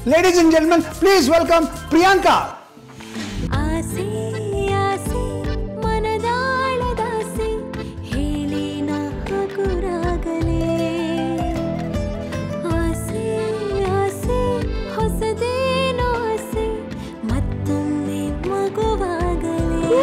Ladies and gentlemen please welcome Priyanka ಆಸೆ ಆಸೆ ಮನದಾಳದಾಸೆ ಹೇಳಿ ನಾ ಹಗುರಾಗಲೇ ಆಸೆ ಆಸೆ ಹೊಸದೇನೋ ಆಸೆ ಮತ್ತೊಮ್ಮೆ ಮಗುವಾಗಲೇ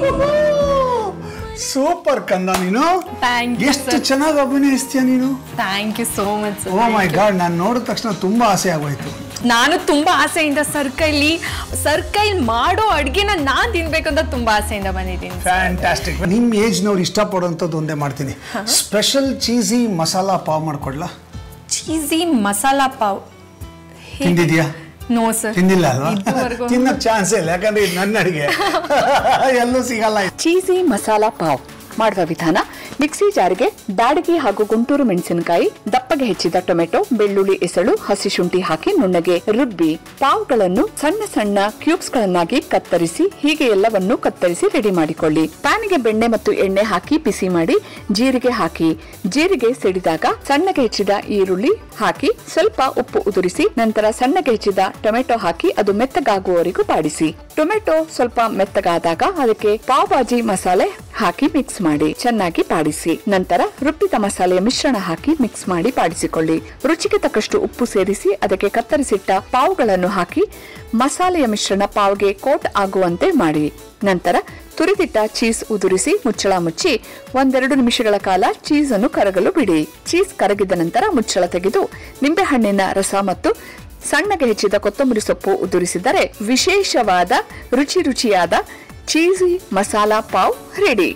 ಸೂಪರ್ ಕಂದ ನೀನು Thank you, ಎಷ್ಟು sir. ಚೆನ್ನಾಗಿ ಅಭಿನಯಿಸ್ತೀಯ ನೀನು thank you so much oh my god ನಾನು ನೋಡಿದ ತಕ್ಷಣ ತುಂಬಾ ಆಸೆ ಆಗೋಯ್ತು ನಾನು ತುಂಬಾ ಆಸೆಯಿಂದ ಸರ್ ಕೈಲಿ ಸರ್ ಕೈಲಿ ಮಾಡೋ ಅಡ್ಗೆನ ನಾನ್ ತಿನ್ಬೇಕು ಅಂತ ತುಂಬಾ ಆಸೆಯಿಂದ ಬಂದಿದ್ದೀನಿ ಫ್ಯಾಂಟಾಸ್ಟಿಕ್ ನಿಮ್ಮ ಏಜ್ನವ್ರು ಇಷ್ಟಪಡೋಂಥದ್ದು ಒಂದೇ ಮಾಡ್ತೀನಿ ಸ್ಪೆಷಲ್ ಚೀಸಿ ಮಸಾಲಾ ಪಾವ್ ಮಾಡ್ಕೊಡ್ಲಾ ಚೀಸಿ ಮಸಾಲಾ ಪಾವ್ ತಿಂದಿದ್ಯಾ ನೋ ಸರ್ ತಿಂದಿಲ್ಲ ಅಲ್ವಾ ಇದುವರೆಗೂ ತಿನ್ನಕ್ ಚಾನ್ಸ್ ಇಲ್ಲ ಯಾಕಂದ್ರೆ ಇದು ನನ್ನ ಅಡಿಗೆ ಎಲ್ಲೂ ಸಿಗಲ್ಲ ಇದು. ಚೀಸಿ ಮಸಾಲಾ ಪಾವ್ ಮಾಡುವ ವಿಧಾನ ಮಿಕ್ಸಿ ಜಾರಿಗೆ ಬ್ಯಾಡಗಿ ಹಾಗೂ ಗುಂಟೂರು ಮೆಣಸಿನಕಾಯಿ ದಪ್ಪಗೆ ಹೆಚ್ಚಿದ ಟೊಮೆಟೊ ಬೆಳ್ಳುಳ್ಳಿ ಎಸಳು ಹಸಿ ಶುಂಠಿ ಹಾಕಿ ನುಣ್ಣಗೆ ರುಬ್ಬಿ ಪಾವ್ಗಳನ್ನು ಸಣ್ಣ ಸಣ್ಣ ಕ್ಯೂಬ್ಸ್ ಗಳನ್ನಾಗಿ ಕತ್ತರಿಸಿ ಹೀಗೆ ಎಲ್ಲವನ್ನು ಕತ್ತರಿಸಿ ರೆಡಿ ಮಾಡಿಕೊಳ್ಳಿ ಪ್ಯಾನ್ಗೆ ಬೆಣ್ಣೆ ಮತ್ತು ಎಣ್ಣೆ ಹಾಕಿ ಬಿಸಿ ಮಾಡಿ ಜೀರಿಗೆ ಹಾಕಿ ಜೀರಿಗೆ ಸಿಡಿದಾಗ ಸಣ್ಣಗೆ ಹೆಚ್ಚಿದ ಈರುಳ್ಳಿ ಹಾಕಿ ಸ್ವಲ್ಪ ಉಪ್ಪು ಉದುರಿಸಿ ನಂತರ ಸಣ್ಣಗೆ ಹೆಚ್ಚಿದ ಟೊಮೆಟೊ ಹಾಕಿ ಅದು ಮೆತ್ತಗಾಗುವವರೆಗೂ ಬಾಡಿಸಿ ಟೊಮೆಟೊ ಸ್ವಲ್ಪ ಮೆತ್ತಗಾದಾಗ ಅದಕ್ಕೆ ಪಾವ್ ಭಾಜಿ ಮಸಾಲೆ ಹಾಕಿ ಮಿಕ್ಸ್ ಮಾಡಿ ಚೆನ್ನಾಗಿ ಬಾಡಿಸಿ ನಂತರ ರುಬ್ಬಿದ ಮಸಾಲೆಯ ಮಿಶ್ರಣ ಹಾಕಿ ಮಿಕ್ಸ್ ಮಾಡಿ ಬಾಡಿಸಿಕೊಳ್ಳಿ ರುಚಿಗೆ ತಕ್ಕಷ್ಟು ಉಪ್ಪು ಸೇರಿಸಿ ಅದಕ್ಕೆ ಕತ್ತರಿಸಿಟ್ಟ ಪಾವ್ಗಳನ್ನು ಹಾಕಿ ಮಸಾಲೆಯ ಮಿಶ್ರಣ ಪಾವ್ಗೆ ಕೋಟ್ ಆಗುವಂತೆ ಮಾಡಿ ನಂತರ ತುರಿದಿಟ್ಟ ಚೀಸ್ ಉದುರಿಸಿ ಮುಚ್ಚಳ ಮುಚ್ಚಿ ಒಂದೆರಡು ನಿಮಿಷಗಳ ಕಾಲ ಚೀಸ್ ಅನ್ನು ಕರಗಲು ಬಿಡಿ ಚೀಸ್ ಕರಗಿದ ನಂತರ ಮುಚ್ಚಳ ತೆಗೆದು ನಿಂಬೆಹಣ್ಣಿನ ರಸ ಮತ್ತು ಸಣ್ಣಗೆ ಹೆಚ್ಚಿದ ಕೊತ್ತಂಬರಿ ಸೊಪ್ಪು ಉದುರಿಸಿದರೆ ವಿಶೇಷವಾದ ರುಚಿ ರುಚಿಯಾದ ಚೀಸಿ ಮಸಾಲಾ ಪಾವ್ ರೆಡಿ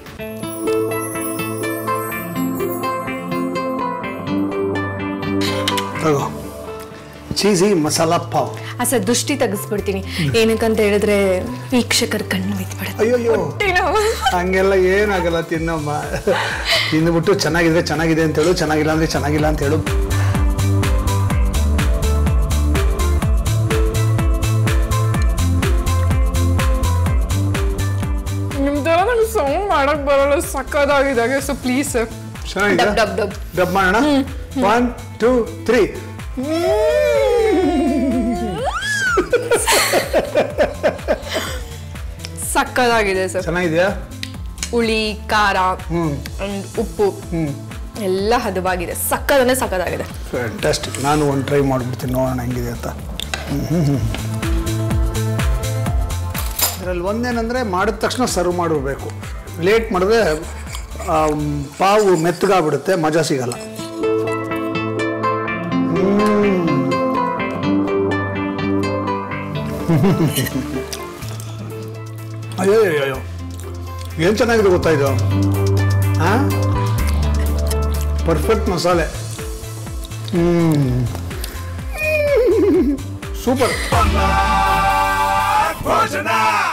ತಗೋ ಚೀಸಿ ಮಸಾಲಾ ಪಾವ್ ಆ ಸರ್ ದೃಷ್ಟಿ ತೆಗಿಸ್ಬಿಡ್ತೀನಿ ಏನಕ್ಕಂತ ಹೇಳಿದ್ರೆ ವೀಕ್ಷಕರ ಕಣ್ಣು ಬಿದ್ಬಿಡುತ್ತೆ ಅಯ್ಯೋಯ್ಯೋ ಹಂಗೆಲ್ಲ ಏನಾಗಲ್ಲ ತಿನ್ನಮ್ಮ ತಿಂದ್ಬಿಟ್ಟು ಚೆನ್ನಾಗಿದ್ರೆ ಚೆನ್ನಾಗಿದೆ ಅಂತ ಹೇಳು ಚೆನ್ನಾಗಿಲ್ಲ ಅಂದ್ರೆ ಚೆನ್ನಾಗಿಲ್ಲ ಅಂತ ಹೇಳು ನಿಮ್ ತರ ನಂಗೆ ಸೌಂಡ್ ಮಾಡಕ್ ಬರಲ್ಲ ಸಕ್ಕದಾಗಿದೆ ಸೊ ಪ್ಲೀಸ್ ಸರ್ ಚೆನ್ನಾಗಿದೆ ಡಬ್ ಡಬ್ ಡಬ್ ಡಬ್ ಮಾಡೋಣ ಒನ್ ಟೂ ತ್ರೀ ಸಕ್ಕದಾಗಿದೆ ಸರ್ ಚೆನ್ನಾಗಿದೆಯಾ ಹುಳಿ ಖಾರ ಹ್ಮ್ and ಉಪ್ಪು ಹ್ಮ್ ಎಲ್ಲ ಹದವಾಗಿದೆ ಸಕ್ಕದಂದ್ರೆ ಸಕ್ಕದಾಗಿದೆ ಫ್ಯಾಂಟಾಸ್ಟಿಕ್ ನಾನು ಒಂದು ಟ್ರೈ ಮಾಡ್ಬಿಡ್ತೀನಿ ನೋಡೋಣ ಹೆಂಗಿದೆ ಅಂತ ಇದರಲ್ಲಿ ಒಂದೇನಂದರೆ ಮಾಡಿದ ತಕ್ಷಣ ಸರ್ವ್ ಮಾಡಿರ್ಬೇಕು ಲೇಟ್ ಮಾಡಿದ್ರೆ ಆ, ಪಾವು ಮೆತ್ತಗಾಗ್ಬಿಡುತ್ತೆ ಮಜಾ ಸಿಗಲ್ಲ ಅಯ್ಯೋ ಅಯ್ಯೋ ಅಯ್ಯೋ ಏನು ಚೆನ್ನಾಗಿದೆ ಗೊತ್ತಾ ಇದು ಹಾಂ ಪರ್ಫೆಕ್ಟ್ ಮಸಾಲೆ ಸೂಪರ್ ಭೋಜನ